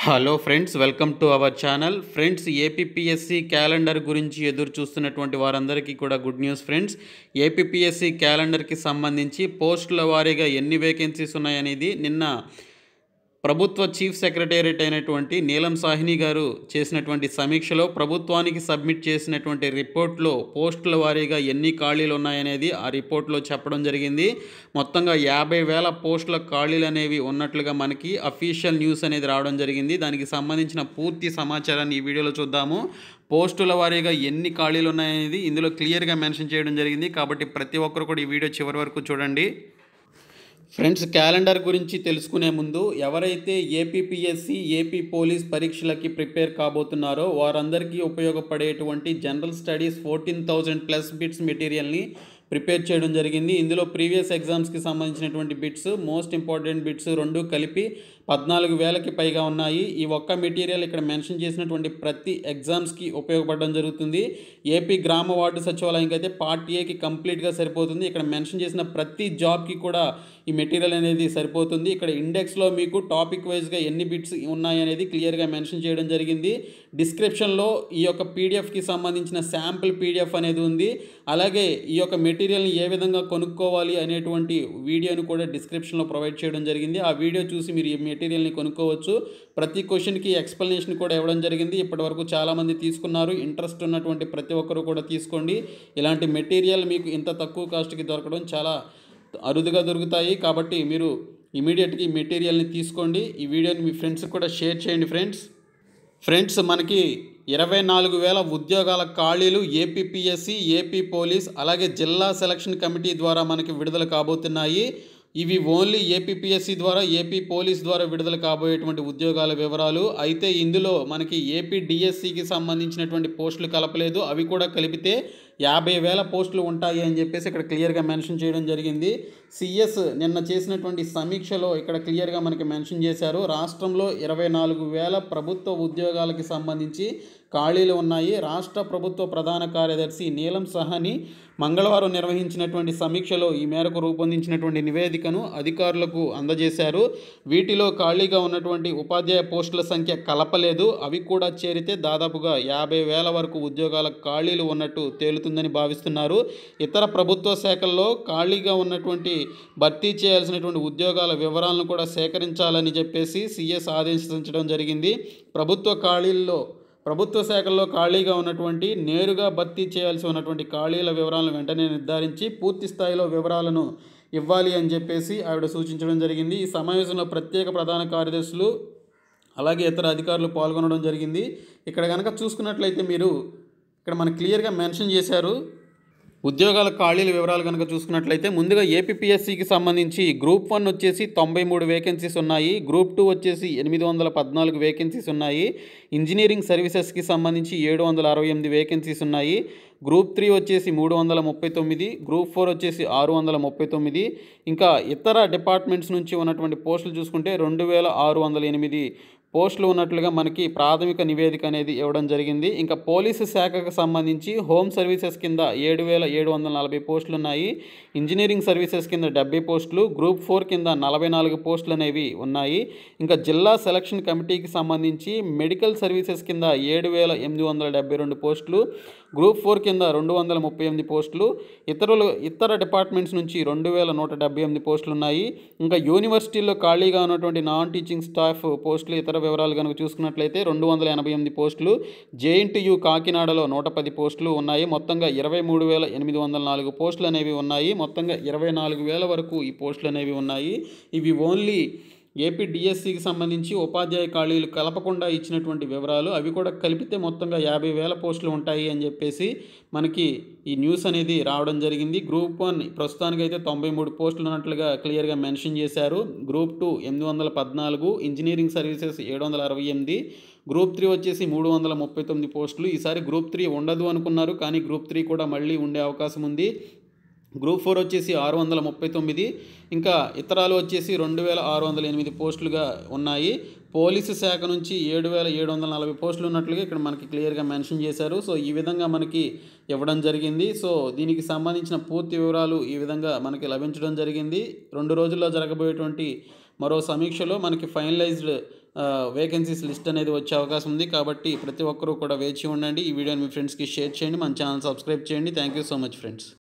hello friends welcome to our channel friends APPSC calendar గురించి ఎదురు చూస్తున్నటువంటి వారందరికీ కూడా గుడ్ న్యూస్ ఫ్రెండ్స్ ఏపీపీఎస్సి క్యాలెండర్కి సంబంధించి పోస్టుల వారీగా ఎన్ని వేకెన్సీస్ ఉన్నాయనేది నిన్న ప్రభుత్వ చీఫ్ సెక్రటేరియట్ అయినటువంటి నీలం సాహ్ని గారు చేసినటువంటి సమీక్షలో ప్రభుత్వానికి సబ్మిట్ చేసినటువంటి రిపోర్ట్లో పోస్టుల వారీగా ఎన్ని ఖాళీలు ఉన్నాయనేది ఆ రిపోర్ట్లో చెప్పడం జరిగింది మొత్తంగా యాభై వేల పోస్టుల ఖాళీలు అనేవి ఉన్నట్లుగా మనకి అఫీషియల్ న్యూస్ అనేది రావడం జరిగింది దానికి సంబంధించిన పూర్తి సమాచారాన్ని ఈ వీడియోలో చూద్దాము పోస్టుల వారీగా ఎన్ని ఖాళీలు ఉన్నాయనేది ఇందులో క్లియర్గా మెన్షన్ చేయడం జరిగింది కాబట్టి ప్రతి ఒక్కరు కూడా ఈ వీడియో చివరి వరకు చూడండి ఫ్రెండ్స్ క్యాలెండర్ గురించి తెలుసుకునే ముందు ఎవరైతే ఏపీపీఎస్సి ఏపీ పోలీస్ పరీక్షలకి ప్రిపేర్ కాబోతున్నారో వారందరికీ ఉపయోగపడేటువంటి general studies fourteen thousand plus bits మెటీరియల్ని ప్రిపేర్ చేయడం జరిగింది ఇందులో ప్రీవియస్ ఎగ్జామ్స్కి సంబంధించినటువంటి బిట్స్ మోస్ట్ ఇంపార్టెంట్ బిట్స్ రెండు కలిపి పద్నాలుగు వేలకి పైగా ఉన్నాయి ఈ ఒక్క మెటీరియల్ ఇక్కడ మెన్షన్ చేసినటువంటి ప్రతి ఎగ్జామ్స్కి ఉపయోగపడడం జరుగుతుంది ఏపీ గ్రామ వార్డు సచివాలయంకి అయితే పార్ట్ ఏకి కంప్లీట్గా సరిపోతుంది ఇక్కడ మెన్షన్ చేసిన ప్రతి జాబ్కి కూడా ఈ మెటీరియల్ అనేది సరిపోతుంది ఇక్కడ ఇండెక్స్లో మీకు టాపిక్ వైజ్గా ఎన్ని బిట్స్ ఉన్నాయి అనేది క్లియర్గా మెన్షన్ చేయడం జరిగింది డిస్క్రిప్షన్లో ఈ యొక్క పీడిఎఫ్కి సంబంధించిన శాంపుల్ పీడిఎఫ్ అనేది ఉంది అలాగే ఈ యొక్క మెటీరియల్ని ఏ విధంగా కొనుక్కోవాలి అనేటువంటి వీడియోని కూడా డిస్క్రిప్షన్లో ప్రొవైడ్ చేయడం జరిగింది ఆ వీడియో చూసి మీరు ఈ మెటీరియల్ని కొనుక్కోవచ్చు ప్రతి క్వశ్చన్కి ఎక్స్ప్లెనేషన్ కూడా ఇవ్వడం జరిగింది ఇప్పటివరకు చాలామంది తీసుకున్నారు ఇంట్రెస్ట్ ఉన్నటువంటి ప్రతి ఒక్కరు కూడా తీసుకోండి ఇలాంటి మెటీరియల్ మీకు ఇంత తక్కువ కాస్ట్కి దొరకడం చాలా అరుదుగా దొరుకుతాయి కాబట్టి మీరు ఇమీడియట్గా ఈ మెటీరియల్ని తీసుకోండి ఈ వీడియోని మీ ఫ్రెండ్స్కి కూడా షేర్ చేయండి ఫ్రెండ్స్ ఫ్రెండ్స్ మనకి ఇరవై నాలుగు వేల ఉద్యోగాల ఖాళీలు ఏపీపీఎస్సి ఏపీ పోలీస్ అలాగే జిల్లా సెలక్షన్ కమిటీ ద్వారా మనకి విడుదల కాబోతున్నాయి ఇవి ఓన్లీ ఏపీపీఎస్సి ద్వారా ఏపీ పోలీస్ ద్వారా విడుదల కాబోయేటువంటి ఉద్యోగాల వివరాలు అయితే ఇందులో మనకి ఏపీ డిఎస్సికి సంబంధించినటువంటి పోస్టులు కలపలేదు అవి కూడా కలిపితే యాభై వేల పోస్టులు ఉంటాయి అని చెప్పేసి ఇక్కడ క్లియర్గా మెన్షన్ చేయడం జరిగింది సిఎస్ నిన్న చేసినటువంటి సమీక్షలో ఇక్కడ క్లియర్గా మనకి మెన్షన్ చేశారు రాష్ట్రంలో ఇరవై నాలుగు వేల ప్రభుత్వ ఉద్యోగాలకి సంబంధించి ఖాళీలు ఉన్నాయి రాష్ట్ర ప్రభుత్వ ప్రధాన కార్యదర్శి నీలం సహాని మంగళవారం నిర్వహించినటువంటి సమీక్షలో ఈ మేరకు రూపొందించినటువంటి నివేదికను అధికారులకు అందజేశారు వీటిలో ఖాళీగా ఉన్నటువంటి ఉపాధ్యాయ పోస్టుల సంఖ్య కలపలేదు అవి కూడా చేరితే దాదాపుగా యాభై వేల వరకు ఉద్యోగాల ఖాళీలు ఉన్నట్టు తేలుతుందని భావిస్తున్నారు ఇతర ప్రభుత్వ శాఖల్లో ఖాళీగా ఉన్నటువంటి భర్తీ చేయాల్సినటువంటి ఉద్యోగాల వివరాలను కూడా సేకరించాలని చెప్పేసి సిఎస్ ఆదేశించడం జరిగింది ప్రభుత్వ ఖాళీల్లో ప్రభుత్వ శాఖల్లో ఖాళీగా ఉన్నటువంటి నేరుగా భర్తీ చేయాల్సి ఉన్నటువంటి ఖాళీల వివరాలను వెంటనే నిర్ధారించి పూర్తి స్థాయిలో వివరాలను ఇవ్వాలి అని చెప్పేసి ఆవిడ సూచించడం జరిగింది ఈ సమావేశంలో ప్రత్యేక ప్రధాన కార్యదర్శులు అలాగే ఇతర అధికారులు పాల్గొనడం జరిగింది ఇక్కడ కనుక చూసుకున్నట్లయితే మీరు ఇక్కడ మనకు క్లియర్గా మెన్షన్ చేశారు ఉద్యోగాల ఖాళీల వివరాలు కనుక చూసుకున్నట్లయితే ముందుగా ఏపీపీఎస్సికి సంబంధించి గ్రూప్ వన్ వచ్చేసి తొంభై మూడు వేకెన్సీస్ ఉన్నాయి గ్రూప్ టూ వచ్చేసి ఎనిమిది వందల పద్నాలుగు వేకెన్సీస్ ఉన్నాయి ఇంజనీరింగ్ సర్వీసెస్కి సంబంధించి ఏడు వందల అరవై ఎనిమిది వేకెన్సీస్ ఉన్నాయి గ్రూప్ త్రీ వచ్చేసి మూడు వందల ముప్పై తొమ్మిది గ్రూప్ ఫోర్ వచ్చేసి ఆరు వందల ముప్పై తొమ్మిది ఇంకా ఇతర డిపార్ట్మెంట్స్ నుంచి ఉన్నటువంటి పోస్టులు చూసుకుంటే రెండు వేల ఆరు వందల ఎనిమిది పోస్టులు ఉన్నట్లుగా మనకి ప్రాథమిక నివేదిక అనేది ఇవ్వడం జరిగింది ఇంకా పోలీసు శాఖకు సంబంధించి హోమ్ సర్వీసెస్ కింద ఏడు వేల ఏడు వందల నలభై పోస్టులు ఉన్నాయి ఇంజనీరింగ్ సర్వీసెస్ కింద డెబ్బై పోస్టులు గ్రూప్ ఫోర్ కింద నలభై నాలుగు పోస్టులు అనేవి ఉన్నాయి ఇంకా జిల్లా సెలక్షన్ కమిటీకి సంబంధించి మెడికల్ సర్వీసెస్ కింద ఏడు వేల ఎనిమిది వందల డెబ్బై రెండు పోస్టులు గ్రూప్ ఫోర్ కింద రెండు వందల ముప్పై ఎనిమిది పోస్టులు ఇతరులు ఇతర డిపార్ట్మెంట్స్ నుంచి రెండు వేల నూట డెబ్బై ఎనిమిది పోస్టులు ఉన్నాయి ఇంకా యూనివర్సిటీల్లో ఖాళీగా ఉన్నటువంటి నాన్ టీచింగ్ స్టాఫ్ పోస్టులు ఇతర వివరాలు కనుక చూసుకున్నట్లయితే రెండు వందల ఎనభై ఎనిమిది పోస్టులు జేఎన్టీయు కాకినాడలో నూట పది పోస్టులు ఉన్నాయి మొత్తంగా ఇరవై మూడు వేల ఎనిమిది వందల నాలుగు పోస్టులు అనేవి ఉన్నాయి మొత్తంగా ఇరవై నాలుగు వేల వరకు ఈ పోస్టులు అనేవి ఉన్నాయి ఇవి ఓన్లీ ఏపీ డిఎస్సికి సంబంధించి ఉపాధ్యాయ ఖాళీలు కలపకుండా ఇచ్చినటువంటి వివరాలు అవి కూడా కలిపితే మొత్తంగా యాభై వేల పోస్టులు ఉంటాయి అని చెప్పేసి మనకి ఈ న్యూస్ అనేది రావడం జరిగింది గ్రూప్ వన్ ప్రస్తుతానికి అయితే తొంభై మూడు పోస్టులు ఉన్నట్లుగా క్లియర్గా మెన్షన్ చేశారు గ్రూప్ టూ ఎనిమిది వందల పద్నాలుగు ఇంజనీరింగ్ సర్వీసెస్ ఏడు వందల అరవై ఎనిమిది గ్రూప్ త్రీ వచ్చేసి మూడు వందల ముప్పై తొమ్మిది పోస్టులు ఈసారి గ్రూప్ త్రీ ఉండదు అనుకున్నారు కానీ గ్రూప్ త్రీ కూడా మళ్ళీ ఉండే అవకాశం ఉంది గ్రూప్ ఫోర్ వచ్చేసి ఆరు వందల ముప్పై తొమ్మిది ఇంకా ఇతరాలు వచ్చేసి రెండు వేల ఆరు వందల ఎనిమిది పోస్టులుగా ఉన్నాయి పోలీసు శాఖ నుంచి ఏడు వేల ఏడు వందల నలభై పోస్టులు ఉన్నట్లుగా ఇక్కడ మనకి క్లియర్గా మెన్షన్ చేశారు సో ఈ విధంగా మనకి ఇవ్వడం జరిగింది సో దీనికి సంబంధించిన పూర్తి వివరాలు ఈ విధంగా మనకి లభించడం జరిగింది రెండు రోజుల్లో జరగబోయేటువంటి మరో సమీక్షలో మనకి ఫైనలైజ్డ్ వేకెన్సీస్ లిస్ట్ అనేది వచ్చే అవకాశం ఉంది కాబట్టి ప్రతి ఒక్కరూ కూడా వేచి ఉండండి ఈ వీడియోని మీ ఫ్రెండ్స్కి షేర్ చేయండి మన ఛానల్ సబ్స్క్రైబ్ చేయండి thank you so much friends